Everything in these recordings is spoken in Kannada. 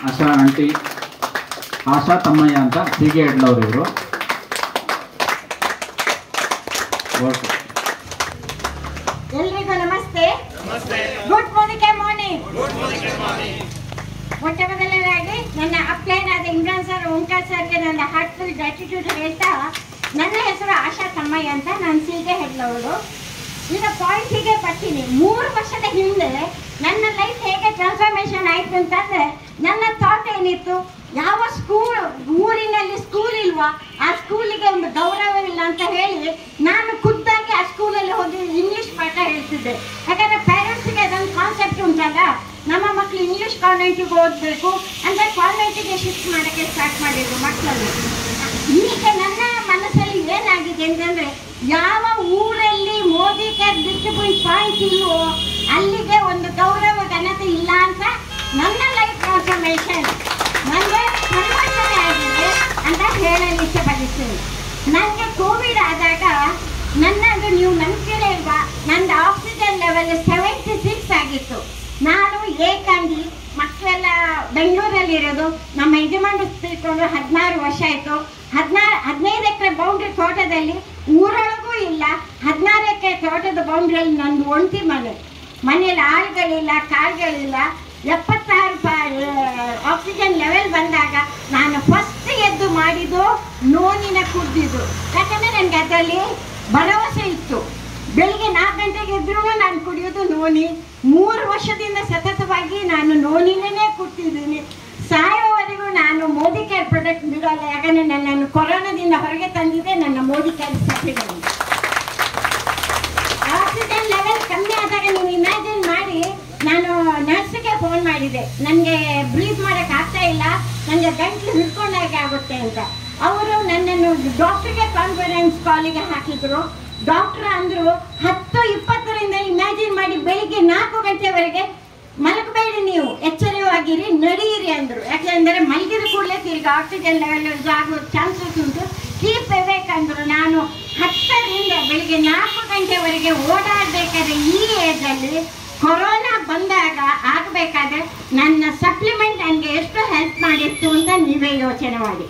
ಆಶಾ ಆಂಟಿ ಆಶಾ ತಮ್ಮಯ್ಯ ಅಂತ ಹೀಗೆ ಹೆಡ್ಲವ್ರು ಇವರು ಓಕೆ ಎಲ್ರಿಗೂ ನಮಸ್ತೆ ಗುಡ್ ಮೋದಿಕೆ ಮಾರ್ನಿಂಗ್ ಮೊಟ್ಟ ಮೊದಲನೇದಾಗಿ ನನ್ನ ಅಪ್ಲೈನ್ ಆದ ಇಮ್ರಾನ್ ಸರ್ ಓಂಕಾರ್ ಸರ್ಗೆ ನನ್ನ ಹಾರ್ಟ್ಫುಲ್ ಗ್ರಾಟಿಟ್ಯೂಡ್ ಹೇಳ್ತಾ ನನ್ನ ಹೆಸರು ಆಶಾ ತಮ್ಮಯ್ಯ ಅಂತ ನಾನು ಸೀಗೆ ಹೆಡ್ಲವಳು ಈಗ ಪಾಯಿಂಟಿಗೆ ಬರ್ತೀನಿ ಮೂರು ವರ್ಷದ ಹಿಂದೆ ನನ್ನ ಲೈಫ್ ಹೇಗೆ ಟ್ರಾನ್ಸ್ಫಾರ್ಮೇಶನ್ ಆಯ್ತು ಅಂತಂದ್ರೆ ನನ್ನ ಥಾಟ್ ಏನಿತ್ತು ಯಾವ ಸ್ಕೂಲ್ ಊರಿನಲ್ಲಿ ಸ್ಕೂಲ್ ಇಲ್ವಾ ಆ ಸ್ಕೂಲಿಗೆ ಒಂದು ಗೌರವವಿಲ್ಲ ಅಂತ ಹೇಳಿ ನಾನು ಖುದ್ದಾಗಿ ಆ ಸ್ಕೂಲಲ್ಲಿ ಹೋಗಿ ಇಂಗ್ಲಿಷ್ ಪಾಠ ಹೇಳ್ತಿದ್ದೆ ಯಾಕಂದ್ರೆ ಪೇರೆಂಟ್ಸ್ಗೆ ಅದೊಂದು ಕಾನ್ಸೆಪ್ಟ್ ಉಂಟಲ್ಲ ನಮ್ಮ ಮಕ್ಕಳು ಇಂಗ್ಲಿಷ್ ಕಾನ್ವೆಂಟಿಗೆ ಓದಬೇಕು ಅಂತ ಕಾನ್ವೆಂಟಿಗೆ ಶಿಫ್ಟ್ ಮಾಡೋಕ್ಕೆ ಸ್ಟಾರ್ಟ್ ಮಾಡಿದ್ರು ಮಕ್ಕಳಲ್ಲಿ ಈಗ ನನ್ನ ಮನಸ್ಸಲ್ಲಿ ಏನಾಗಿದೆ ಅಂತಂದ್ರೆ ಯಾವ ಊರಲ್ಲಿ ಮೋದಿ ಕೇರ್ ಡಿಸ್ಟ್ರಿಬ್ಯೂಟ್ ಪಾಯಿಂಟ್ ಇಲ್ವೋ ಅಲ್ಲಿಗೆ ಒಂದು ಗೌರವ ಘನತೆ ಇಲ್ಲ ಅಂತ ನನ್ನ ಲೈಫ್ ಟ್ರಾನ್ಸ್ಫಾರ್ಮೇಶನ್ ನನಗೆ ಪರಿವರ್ತನೆ ಆಗಿದೆ ಅಂತ ಹೇಳಲು ಇಷ್ಟಪಡಿಸ್ತೀನಿ ನನಗೆ ಕೋವಿಡ್ ಆದಾಗ ನನ್ನದು ನೀವು ನಂಬ್ತೀರಾ ಇಲ್ವಾ ನಂದು ಆಕ್ಸಿಜನ್ ಲೆವೆಲ್ ಸೆವೆಂಟಿ ಸಿಕ್ಸ್ ಆಗಿತ್ತು ನಾನು ಏಕಾಂಗಿ ಮಕ್ಕಳೆಲ್ಲ ಬೆಂಗಳೂರಲ್ಲಿ ಇರೋದು ನಮ್ಮ ಯಜಮಾನ ತಿಳ್ಕೊಂಡು ಹದಿನಾರು ವರ್ಷ ಆಯಿತು ಹದಿನಾರು ಹದಿನೈದು ಎಕರೆ ಬೌಂಡ್ರಿ ತೋಟದಲ್ಲಿ ಊರೊಳಗೂ ಇಲ್ಲ ಹದಿನಾರು ಎಕರೆ ತೋಟದ ಬೌಂಡ್ರಿಯಲ್ಲಿ ನಂದು ಒಂಟಿ ಮನೆ ಮನೆಯಲ್ಲಿ ಆಳುಗಳಿಲ್ಲ ಕಾಳುಗಳಿಲ್ಲ ಎಪ್ಪತ್ತಾರು ಆಕ್ಸಿಜನ್ ಲೆವೆಲ್ ಬಂದಾಗ ನಾನು ಫಸ್ಟ್ ಎದ್ದು ಮಾಡಿದ್ದು ನೋನಿನ ಕುಡ್ದಿದ್ದು ಯಾಕಂದ್ರೆ ನನಗೆ ಅದರಲ್ಲಿ ಭರವಸೆ ಇತ್ತು ಬೆಳಿಗ್ಗೆ ನಾಲ್ಕು ಗಂಟೆಗೆ ಎದ್ರು ನಾನು ಕುಡಿಯೋದು ನೋನಿ ಮೂರು ವರ್ಷದಿಂದ ಸತತವಾಗಿ ನಾನು ನೋನಿನೇ ಕುಡ್ತಿದ್ದೀನಿ ಸಾಯೋವರೆಗೂ ನಾನು ಮೋದಿ ಕೇರ್ ಪ್ರಾಡಕ್ಟ್ ಬಿಡೋಲ್ಲ ಯಾಕಂದ್ರೆ ನನ್ನನ್ನು ಕೊರೋನಾದಿಂದ ಹೊರಗೆ ತಂದಿದೆ ನನ್ನ Modi care certificate oxygen level ಕಮ್ಮಿ ಆದಾಗ ನೀವು ಇಮ್ಯಾಜಿನ್ ಮಾಡಿ ನಾನು ನರ್ಸ್ಗೆ ಫೋನ್ ಮಾಡಿದೆ ನನಗೆ ಬ್ರೀತ್ ಮಾಡಕ್ ಆಗ್ತಾ ಇಲ್ಲ ನನಗೆ ಗಂಟ್ಲು ಹಿಡ್ಕೊಂಡಾಗೆ ಆಗುತ್ತೆ ಅಂತ ಅವರು ನನ್ನನ್ನು ಡಾಕ್ಟರ್ಗೆ ಕಾನ್ಫರೆನ್ಸ್ ಕಾಲಿಗೆ ಹಾಕಿದ್ರು ಡಾಕ್ಟರ್ ಅಂದ್ರು ಹತ್ತು ಇಪ್ಪತ್ತರಿಂದ ಇಮ್ಯಾಜಿನ್ ಮಾಡಿ ಬೆಳಿಗ್ಗೆ ನಾಲ್ಕು ಗಂಟೆವರೆಗೆ ಮಲಗಬೇಡಿ ನೀವು ಎಚ್ಚರವಾಗಿರಿ ನಡೆಯಿರಿ ಅಂದ್ರು ಯಾಕೆಂದರೆ ಮಲಗಿದ ಕೂಡಲೇ ತಿರ್ಗಿ ಆಕ್ಸಿಜನ್ ಲೆವೆಲ್ ಆಗೋ ಚಾನ್ಸಸ್ ಉಂಟು ಕೀಪ್ ಅಂದ್ರು ನಾನು ಹತ್ತರಿಂದ ಬೆಳಿಗ್ಗೆ ನಾಲ್ಕು ಗಂಟೆವರೆಗೆ ಓಡಾಡಬೇಕಾದ್ರೆ ಈ ಏಜಲ್ಲಿ ಕೊರೋನಾ ಬಂದಾಗ ಆಗಬೇಕಾದ್ರೆ ನನ್ನ ಸಪ್ಲಿಮೆಂಟ್ ನನಗೆ ಎಷ್ಟು ಹೆಲ್ಪ್ ಮಾಡಿತ್ತು ಅಂತ ನೀವೇ ಯೋಚನೆ ಮಾಡಿ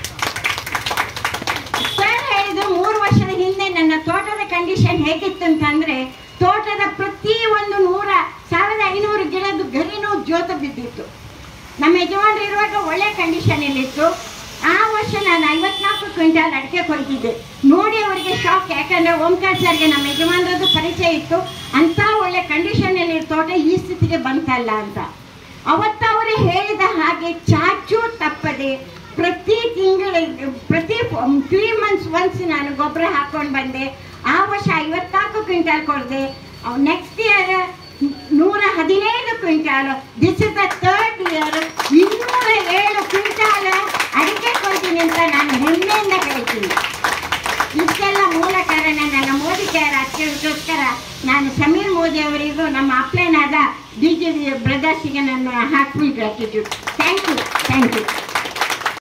ಸರ್ ಹೇಳಿದ್ರು ಮೂರು ವರ್ಷದ ಹಿಂದೆ ನನ್ನ ತೋಟದ ಕಂಡೀಷನ್ ಹೇಗಿತ್ತು ಅಂತಂದ್ರೆ ತೋಟದ ಪ್ರತಿ ಒಂದು ನೂರ ಸಾವಿರದ ಐನೂರು ಗಿಡದ ಗರಿನೂ ಜೋತ ಬಿದ್ದಿತ್ತು ನಮ್ಮ ಯಜಮಾನ್ರು ಇರುವಾಗ ಒಳ್ಳೆ ಕಂಡೀಷನ್ ಇತ್ತು ಆ ವರ್ಷ ನಾನು ಐವತ್ನಾಲ್ಕು ಕ್ವಿಂಟಾಲ್ ಅಡಿಕೆ ಕೊಯ್ದಿದ್ದೆ ನೋಡಿ ಅವರಿಗೆ ಶಾಕ್ ಯಾಕಂದ್ರೆ ಓಂಕಾರ್ ಸರ್ಗೆ ನಮ್ಮ ಯಜಮಾನ್ರದ್ದು ಪರಿಚಯ ಇತ್ತು ಅಂತ ಒಳ್ಳೆ ಕಂಡೀಷನ್ ಅಲ್ಲಿ ತೋಟ ಈ ಸ್ಥಿತಿಗೆ ಬಂತಲ್ಲ ಅಂತ ಅವತ್ತು ಅವರು ಹೇಳಿದ ಹಾಗೆ ಚಾಚು ತಪ್ಪದೆ ಪ್ರತಿ ತಿಂಗಳಿಗೆ ಪ್ರತಿ ತ್ರೀ ಮಂತ್ಸ್ ಒನ್ಸ್ ನಾನು ಗೊಬ್ಬರ ಹಾಕೊಂಡು ಬಂದೆ ಆ ವರ್ಷ ಐವತ್ನಾಲ್ಕು ಕ್ವಿಂಟಾಲ್ ಕೊಡದೆ ನೆಕ್ಸ್ಟ್ ಇಯರ್ ನೂರ ಹದಿನೈದು quintal this is the third year ಇನ್ನೂರ ಏಳು ಕ್ವಿಂಟಾಲ್ ಅಡಿಕೆ ಕೊಡ್ತೀನಿ ಅಂತ ನಾನು ಹೆಮ್ಮೆಯಿಂದ ಹೇಳ್ತೀನಿ ಇಷ್ಟೆಲ್ಲ ಮೂಲ ಕಾರಣ ನನ್ನ ಮೋದಿ ಕೇರ್ ಅದಕ್ಕೋಸ್ಕರ ನಾನು ಸಮೀರ್ ಮೋದಿ ಅವರಿಗೂ ನಮ್ಮ ಅಪ್ಲೈನ್ ಆದ ಬಿ ಜೆ ಪಿ ಬ್ರದರ್ಸಿಗೆ ನನ್ನ heartful gratitude thank you thank you